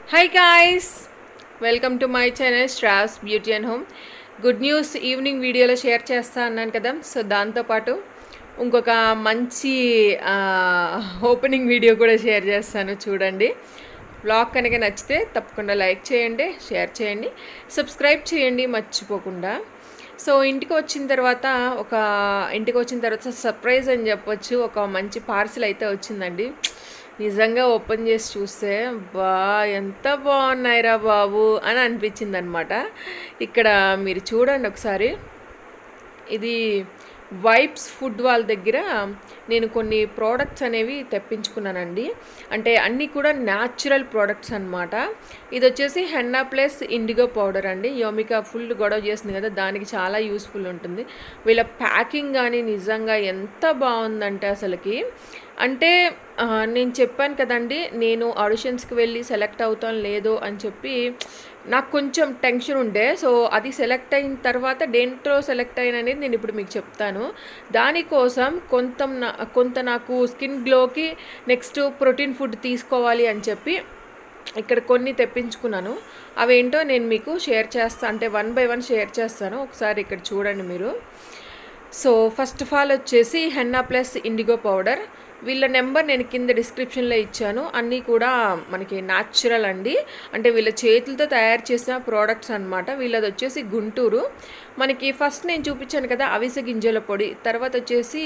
hi guys welcome to my channel straws beauty and home good news evening వీడియోలో share చేస్తా అన్నాను కదా so దాంతోపాటు ఇంకొక మంచి ఓపెనింగ్ వీడియో కూడా షేర్ చేస్తాను చూడండి బ్లాగ్ కనుక నచ్చితే తప్పకుండా లైక్ చేయండి షేర్ చేయండి సబ్స్క్రైబ్ చేయండి మర్చిపోకుండా సో ఇంటికి వచ్చిన తర్వాత ఒక ఇంటికి వచ్చిన తర్వాత సర్ప్రైజ్ అని చెప్పొచ్చు ఒక మంచి పార్సిల్ అయితే వచ్చిందండి నిజంగా ఓపెన్ చేసి చూస్తే బా ఎంత బాగున్నాయిరా బాబు అని అనిపించింది అనమాట ఇక్కడ మీరు చూడండి ఒకసారి ఇది వైబ్స్ ఫుడ్ వాళ్ళ దగ్గర నేను కొన్ని ప్రోడక్ట్స్ అనేవి తెప్పించుకున్నానండి అంటే అన్నీ కూడా న్యాచురల్ ప్రోడక్ట్స్ అనమాట ఇది వచ్చేసి హెన్నా ప్లస్ ఇండిగో పౌడర్ అండి యోమిక ఫుల్ గొడవ చేసింది కదా దానికి చాలా యూస్ఫుల్ ఉంటుంది వీళ్ళ ప్యాకింగ్ కానీ నిజంగా ఎంత బాగుందంటే అసలుకి అంటే నేను చెప్పాను కదండి నేను ఆడిషన్స్కి వెళ్ళి సెలెక్ట్ అవుతాను లేదో అని చెప్పి నాకు కొంచెం టెన్షన్ ఉండే సో అది సెలెక్ట్ అయిన తర్వాత దేంట్లో సెలెక్ట్ అయిన అనేది నేను ఇప్పుడు మీకు చెప్తాను దానికోసం కొంత కొంత నాకు స్కిన్ గ్లోకి నెక్స్ట్ ప్రోటీన్ ఫుడ్ తీసుకోవాలి అని చెప్పి ఇక్కడ కొన్ని తెప్పించుకున్నాను అవేంటో నేను మీకు షేర్ చేస్తాను అంటే వన్ బై వన్ షేర్ చేస్తాను ఒకసారి ఇక్కడ చూడండి మీరు సో ఫస్ట్ ఆఫ్ ఆల్ వచ్చేసి హెన్నా ప్లస్ ఇండిగో పౌడర్ వీళ్ళ నెంబర్ నేను కింద డిస్క్రిప్షన్లో ఇచ్చాను అన్నీ కూడా మనకి న్యాచురల్ అండి అంటే వీళ్ళ చేతులతో తయారు చేసిన ప్రోడక్ట్స్ అనమాట వీళ్ళది వచ్చేసి గుంటూరు మనకి ఫస్ట్ నేను చూపించాను కదా అవిసె గింజల పొడి తర్వాత వచ్చేసి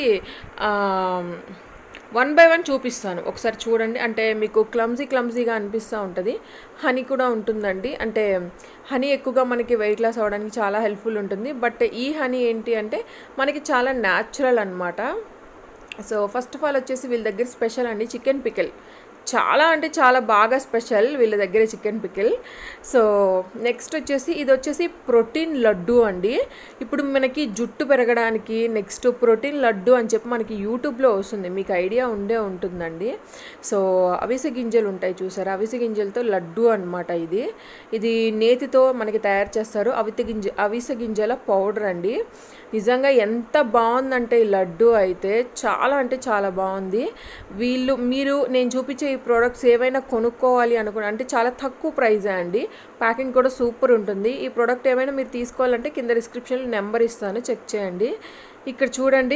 వన్ బై వన్ చూపిస్తాను ఒకసారి చూడండి అంటే మీకు క్లమ్జీ క్లమ్జీగా అనిపిస్తూ ఉంటుంది హనీ కూడా ఉంటుందండి అంటే హనీ ఎక్కువగా మనకి వెయిట్ లాస్ అవ్వడానికి చాలా హెల్ప్ఫుల్ ఉంటుంది బట్ ఈ హనీ ఏంటి అంటే మనకి చాలా న్యాచురల్ అనమాట సో ఫస్ట్ ఆఫ్ ఆల్ వచ్చేసి వీళ్ళ దగ్గర స్పెషల్ అండి చికెన్ పికిల్ చాలా అంటే చాలా బాగా స్పెషల్ వీళ్ళ దగ్గర చికెన్ పికిల్ సో నెక్స్ట్ వచ్చేసి ఇది వచ్చేసి ప్రోటీన్ లడ్డు అండి ఇప్పుడు మనకి జుట్టు పెరగడానికి నెక్స్ట్ ప్రోటీన్ లడ్డు అని చెప్పి మనకి యూట్యూబ్లో వస్తుంది మీకు ఐడియా ఉండే ఉంటుందండి సో అవిసె గింజలు ఉంటాయి చూసారా అవిసె గింజలతో లడ్డు అనమాట ఇది ఇది నేతితో మనకి తయారు చేస్తారు అవిత గింజ అవిసె గింజల పౌడర్ అండి నిజంగా ఎంత బాగుందంటే ఈ లడ్డు అయితే చాలా అంటే చాలా బాగుంది వీళ్ళు మీరు నేను చూపించే ఈ ప్రోడక్ట్స్ ఏవైనా కొనుక్కోవాలి అనుకున్నా అంటే చాలా తక్కువ ప్రైజే అండి ప్యాకింగ్ కూడా సూపర్ ఉంటుంది ఈ ప్రోడక్ట్ ఏమైనా మీరు తీసుకోవాలంటే కింద డిస్క్రిప్షన్లో నెంబర్ ఇస్తాను చెక్ చేయండి ఇక్కడ చూడండి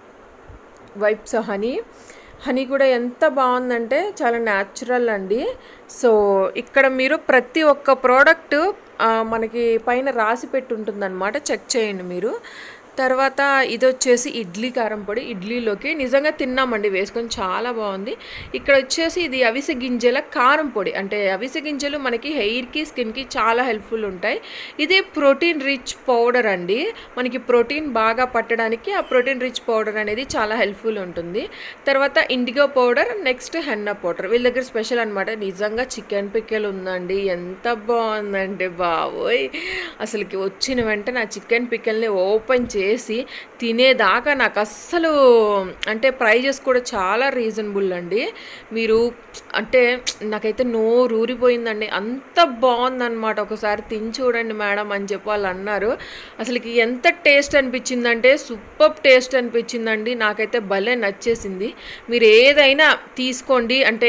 వైప్స్ హనీ హనీ కూడా ఎంత బాగుందంటే చాలా న్యాచురల్ అండి సో ఇక్కడ మీరు ప్రతి ఒక్క ప్రోడక్ట్ మనకి పైన రాసి పెట్టి ఉంటుందన్నమాట చెక్ చేయండి మీరు తర్వాత ఇది వచ్చేసి ఇడ్లీ కారం పొడి ఇడ్లీలోకి నిజంగా తిన్నామండి వేసుకొని చాలా బాగుంది ఇక్కడ వచ్చేసి ఇది అవిసె గింజల కారం పొడి అంటే అవిసె గింజలు మనకి హెయిర్కి స్కిన్కి చాలా హెల్ప్ఫుల్ ఉంటాయి ఇది ప్రోటీన్ రిచ్ పౌడర్ అండి మనకి ప్రోటీన్ బాగా పట్టడానికి ఆ ప్రోటీన్ రిచ్ పౌడర్ అనేది చాలా హెల్ప్ఫుల్ ఉంటుంది తర్వాత indigo powder next henna powder వీళ్ళ దగ్గర స్పెషల్ అనమాట నిజంగా చికెన్ పిక్కలు ఉందండి ఎంత బాగుందంటే బాబోయ్ అసలుకి వచ్చిన వెంటనే ఆ చికెన్ పిక్కల్ని ఓపెన్ చేసి చేసి తినేదాకా నాకు అస్సలు అంటే ప్రైజెస్ కూడా చాలా రీజనబుల్ అండి మీరు అంటే నాకైతే నోరు ఊరిపోయిందండి అంత బాగుందన్నమాట ఒకసారి తిని చూడండి మేడం అని చెప్పి వాళ్ళు అన్నారు అసలుకి ఎంత టేస్ట్ అనిపించిందంటే సూపర్ టేస్ట్ అనిపించిందండి నాకైతే భలే నచ్చేసింది మీరు ఏదైనా తీసుకోండి అంటే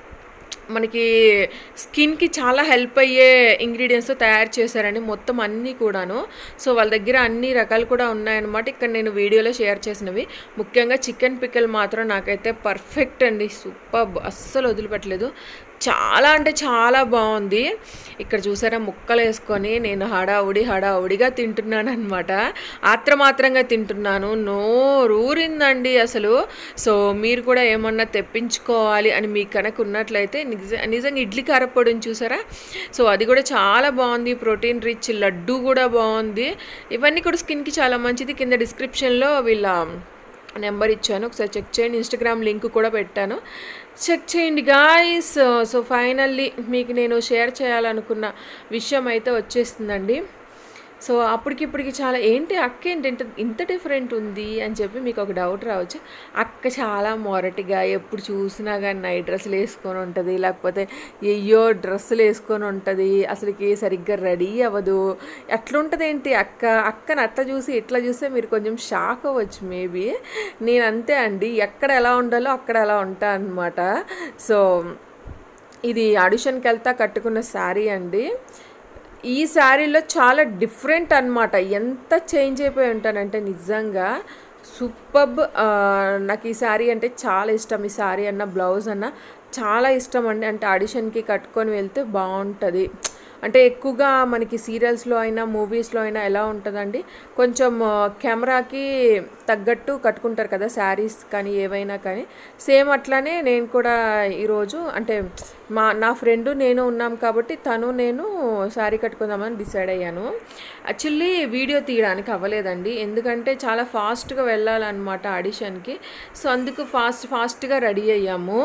మనకి స్కిన్కి చాలా హెల్ప్ అయ్యే ఇంగ్రీడియంట్స్తో తయారు చేశారండి మొత్తం అన్నీ కూడాను సో వాళ్ళ దగ్గర అన్ని రకాలు కూడా ఉన్నాయన్నమాట ఇక్కడ నేను వీడియోలో షేర్ చేసినవి ముఖ్యంగా చికెన్ పిక్కల్ మాత్రం నాకైతే పర్ఫెక్ట్ అండి సూపర్ అస్సలు వదిలిపెట్టలేదు చాలా అంటే చాలా బాగుంది ఇక్కడ చూసారా ముక్కలు వేసుకొని నేను హడావుడి హడావుడిగా తింటున్నాను అనమాట ఆత్రమాత్రంగా తింటున్నాను నోరూరిందండి అసలు సో మీరు కూడా ఏమన్నా తెప్పించుకోవాలి అని మీకు కనుక ఉన్నట్లయితే నిజ నిజంగా ఇడ్లీ కారపొడిని చూసారా సో అది కూడా చాలా బాగుంది ప్రోటీన్ రిచ్ లడ్డు కూడా బాగుంది ఇవన్నీ కూడా స్కిన్కి చాలా మంచిది కింద డిస్క్రిప్షన్లో వీళ్ళ నెంబర్ ఇచ్చాను ఒకసారి చెక్ చేయండి ఇన్స్టాగ్రామ్ లింక్ కూడా పెట్టాను చెక్ చేయండి గాయస్ సో ఫైనల్లీ మీకు నేను షేర్ చేయాలనుకున్న విషయం అయితే వచ్చేస్తుందండి సో అప్పటికిప్పటికి చాలా ఏంటి అక్క ఏంటి ఇంత ఇంత డిఫరెంట్ ఉంది అని చెప్పి మీకు ఒక డౌట్ రావచ్చు అక్క చాలా మొరటిగా ఎప్పుడు చూసినా కానీ నైట్ డ్రెస్సులు వేసుకొని ఉంటుంది లేకపోతే అయ్యో డ్రెస్సులు వేసుకొని ఉంటుంది అసలుకి సరిగ్గా రెడీ అవ్వదు ఎట్లుంటుంది ఏంటి అక్క అక్కని అట్లా చూసి ఇట్లా చూస్తే మీరు కొంచెం షాక్ అవ్వచ్చు మేబీ నేను అంతే అండి ఎక్కడ ఎలా ఉండాలో అక్కడ ఎలా ఉంటా అనమాట సో ఇది ఆడిషన్కి వెళ్తా కట్టుకున్న శారీ అండి ఈ శారీలో చాలా డిఫరెంట్ అన్నమాట ఎంత చేంజ్ అయిపోయి ఉంటానంటే నిజంగా సూపర్బ్ నాకు ఈ శారీ అంటే చాలా ఇష్టం ఈ శారీ అన్న బ్లౌజ్ అన్న చాలా ఇష్టం అండి అంటే ఆడిషన్కి కట్టుకొని వెళ్తే బాగుంటుంది అంటే ఎక్కువగా మనకి సీరియల్స్లో అయినా మూవీస్లో అయినా ఎలా ఉంటుందండి కొంచెం ఆ, కెమెరాకి తగ్గట్టు కట్టుకుంటారు కదా శారీస్ కానీ ఏవైనా కానీ సేమ్ అట్లానే నేను కూడా ఈరోజు అంటే మా నా ఫ్రెండ్ నేను ఉన్నాం కాబట్టి తను నేను శారీ కట్టుకుందామని డిసైడ్ అయ్యాను యాక్చువల్లీ వీడియో తీయడానికి అవ్వలేదండి ఎందుకంటే చాలా ఫాస్ట్గా వెళ్ళాలన్నమాట ఆడిషన్కి సో అందుకు ఫాస్ట్ ఫాస్ట్గా రెడీ అయ్యాము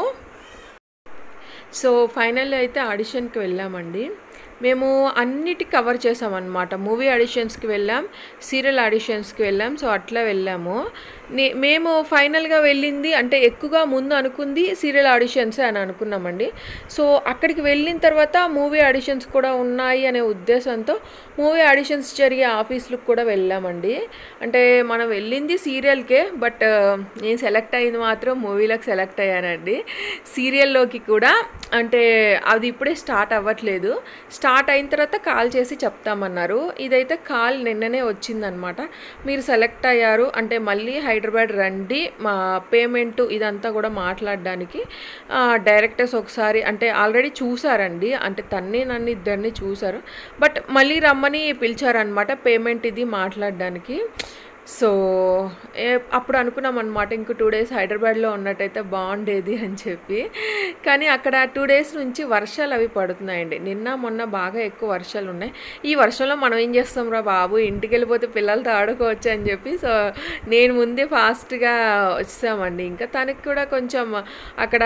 సో ఫైనల్ అయితే ఆడిషన్కి వెళ్ళామండి మేము అన్నిటి కవర్ చేసామన్నమాట మూవీ ఆడిషన్స్కి వెళ్ళాం సీరియల్ ఆడిషన్స్కి వెళ్ళాం సో అట్లా వెళ్ళాము నే మేము ఫైనల్గా వెళ్ళింది అంటే ఎక్కువగా ముందు అనుకుంది సీరియల్ ఆడిషన్స్ అని అనుకున్నామండి సో అక్కడికి వెళ్ళిన తర్వాత మూవీ ఆడిషన్స్ కూడా ఉన్నాయి అనే ఉద్దేశంతో మూవీ ఆడిషన్స్ జరిగే ఆఫీసులకు కూడా వెళ్ళామండి అంటే మనం వెళ్ళింది సీరియల్కే బట్ నేను సెలెక్ట్ అయింది మాత్రం మూవీలకు సెలెక్ట్ అయ్యానండి సీరియల్లోకి కూడా అంటే అది ఇప్పుడే స్టార్ట్ అవ్వట్లేదు స్టార్ట్ అయిన తర్వాత కాల్ చేసి చెప్తామన్నారు ఇదైతే కాల్ నిన్ననే వచ్చిందనమాట మీరు సెలెక్ట్ అయ్యారు అంటే మళ్ళీ హైదరాబాద్ రండి మా పేమెంట్ ఇదంతా కూడా మాట్లాడడానికి డైరెక్టర్స్ ఒకసారి అంటే ఆల్రెడీ చూసారండి అంటే తన్ని నన్ను ఇద్దరిని చూసారు బట్ మళ్ళీ రమ్మని పిలిచారనమాట పేమెంట్ ఇది మాట్లాడడానికి సో ఏ అప్పుడు అనుకున్నాం అనమాట ఇంకో టూ డేస్ హైదరాబాద్లో ఉన్నట్టయితే బాగుండేది అని చెప్పి కానీ అక్కడ టూ డేస్ నుంచి వర్షాలు అవి పడుతున్నాయండి నిన్న మొన్న బాగా ఎక్కువ వర్షాలు ఉన్నాయి ఈ వర్షంలో మనం ఏం చేస్తాం రా బాబు ఇంటికి వెళ్ళిపోతే పిల్లలతో ఆడుకోవచ్చు అని చెప్పి సో నేను ముందే ఫాస్ట్గా వచ్చామండి ఇంకా తనకి కూడా కొంచెం అక్కడ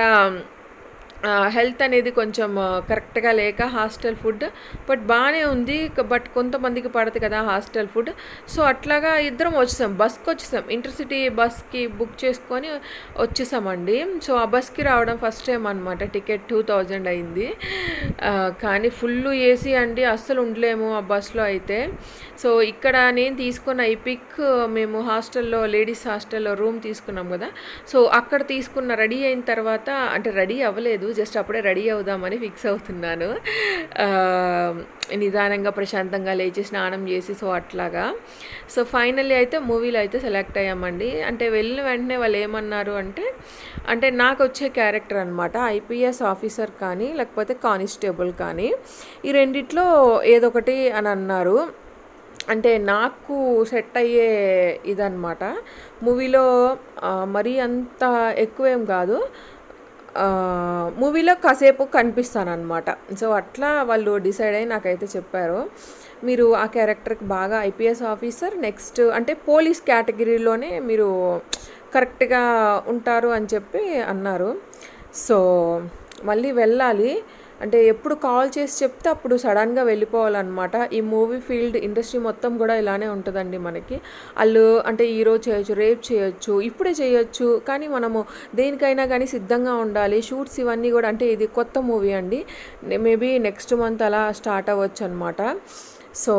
హెల్త్ అనేది కొంచెం కరెక్ట్గా లేక హాస్టల్ ఫుడ్ బట్ బాగానే ఉంది బట్ కొంతమందికి పడదు కదా హాస్టల్ ఫుడ్ సో అట్లాగా ఇద్దరం వచ్చేసాం బస్కి వచ్చేసాం ఇంటర్సిటీ బస్కి బుక్ చేసుకొని వచ్చేసామండి సో ఆ బస్కి రావడం ఫస్ట్ టైం అనమాట టికెట్ టూ థౌజండ్ అయింది ఆ, కానీ ఫుల్ ఏసీ అండి అస్సలు ఉండలేము ఆ బస్లో అయితే సో ఇక్కడ నేను తీసుకున్న ఈ పిక్ మేము హాస్టల్లో లేడీస్ హాస్టల్లో రూమ్ తీసుకున్నాం కదా సో అక్కడ తీసుకున్న రెడీ అయిన తర్వాత అంటే రెడీ అవ్వలేదు జస్ట్ అప్పుడే రెడీ అవుదామని ఫిక్స్ అవుతున్నాను ఆ, నిదానంగా ప్రశాంతంగా లేచి స్నానం చేసి సో అట్లాగా సో ఫైనల్లీ అయితే మూవీలో అయితే సెలెక్ట్ అయ్యామండి అంటే వెళ్ళిన వెంటనే వాళ్ళు ఏమన్నారు అంటే అంటే నాకు వచ్చే క్యారెక్టర్ అనమాట ఐపీఎస్ ఆఫీసర్ కానీ లేకపోతే కానిస్టేబుల్ కానీ ఈ రెండిట్లో ఏదో ఒకటి అని అన్నారు అంటే నాకు సెట్ అయ్యే ఇదన్నమాట మూవీలో ఆ, మరీ అంత ఎక్కువేం కాదు ఆ, మూవీలో కాసేపు కనిపిస్తాను అనమాట సో అట్లా వాళ్ళు డిసైడ్ అయ్యి నాకైతే చెప్పారు మీరు ఆ క్యారెక్టర్కి బాగా ఐపీఎస్ ఆఫీసర్ నెక్స్ట్ అంటే పోలీస్ కేటగిరీలోనే మీరు కరెక్ట్గా ఉంటారు అని చెప్పి అన్నారు సో మళ్ళీ వెళ్ళాలి అంటే ఎప్పుడు కాల్ చేసి చెప్తే అప్పుడు సడన్గా వెళ్ళిపోవాలన్నమాట ఈ మూవీ ఫీల్డ్ ఇండస్ట్రీ మొత్తం కూడా ఇలానే ఉంటుందండి మనకి వాళ్ళు అంటే ఈరోజు చేయొచ్చు రేపు చేయొచ్చు ఇప్పుడే చేయొచ్చు కానీ మనము దేనికైనా కానీ సిద్ధంగా ఉండాలి షూట్స్ ఇవన్నీ కూడా అంటే ఇది కొత్త మూవీ అండి మేబీ నెక్స్ట్ మంత్ అలా స్టార్ట్ అవ్వచ్చు అనమాట సో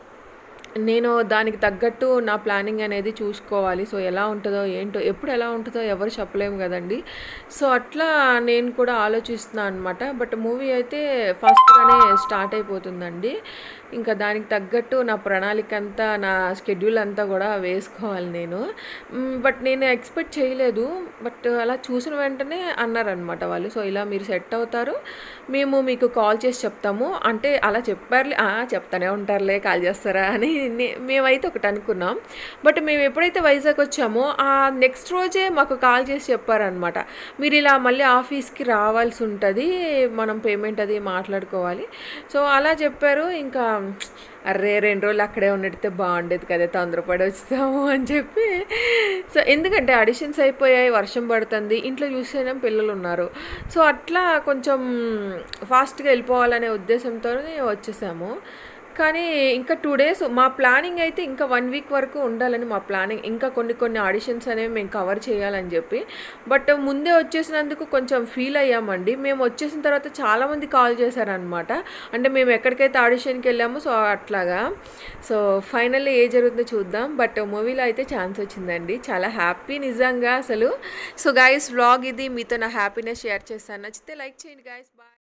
నేను దానికి తగ్గట్టు నా ప్లానింగ్ అనేది చూసుకోవాలి సో ఎలా ఉంటుందో ఏంటో ఎప్పుడు ఎలా ఉంటుందో ఎవరు చెప్పలేము కదండి సో అట్లా నేను కూడా ఆలోచిస్తున్నాను అనమాట బట్ మూవీ అయితే ఫాస్ట్గానే స్టార్ట్ అయిపోతుందండి ఇంకా దానికి తగ్గట్టు నా ప్రణాళిక అంతా నా షెడ్యూల్ అంతా కూడా వేసుకోవాలి నేను మ్, బట్ నేను ఎక్స్పెక్ట్ చేయలేదు బట్ అలా చూసిన వెంటనే అన్నారనమాట వాళ్ళు సో ఇలా మీరు సెట్ అవుతారు మేము మీకు కాల్ చేసి చెప్తాము అంటే అలా చెప్పారులే "ఆ, చెప్తానే ఉంటారులే కాల్ చేస్తారా అని నే- మేమైతే ఒకటి అనుకున్నాం బట్ మేము ఎప్పుడైతే వైజాగ్ వచ్చామో ఆ నెక్స్ట్ రోజే మాకు కాల్ చేసి చెప్పారనమాట మీరు ఇలా మళ్ళీ ఆఫీస్కి రావాల్సి ఉంటుంది మనం పేమెంట్ అది మాట్లాడుకోవాలి సో అలా చెప్పారు ఇంకా అర్రే రెండు రోజులు అక్కడే ఉన్నట్టే బాగుండేది కదా తొందరపడి వచ్చాము అని చెప్పి సో ఎందుకంటే ఆడిషన్స్ అయిపోయాయి వర్షం పడుతుంది ఇంట్లో చూసేనే పిల్లలు ఉన్నారు సో అట్లా కొంచెం ఫాస్ట్గా వెళ్ళిపోవాలనే ఉద్దేశంతోనే వచ్చేసాము కానీ ఇంకా టూ డేస్ మా ప్లానింగ్ అయితే ఇంకా వన్ వీక్ వరకు ఉండాలని మా ప్లానింగ్ ఇంకా కొన్ని కొన్ని ఆడిషన్స్ అనేవి మేము కవర్ చేయాలని చెప్పి బట్ ముందే వచ్చేసినందుకు కొంచెం ఫీల్ అయ్యామండి మేము వచ్చేసిన తర్వాత చాలామంది కాల్ చేశారనమాట అంటే మేము ఎక్కడికైతే ఆడిషన్కి వెళ్ళామో సో అట్లాగా సో ఫైనల్లీ ఏ జరుగుతుందో చూద్దాం బట్ మూవీలో అయితే ఛాన్స్ వచ్చిందండి చాలా హ్యాపీ నిజంగా అసలు సో గైస్ వ్లాగ్ ఇది మీతో నా హ్యాపీనెస్ షేర్ చేస్తాను నచ్చితే లైక్ చేయండి గైస్ బాయ్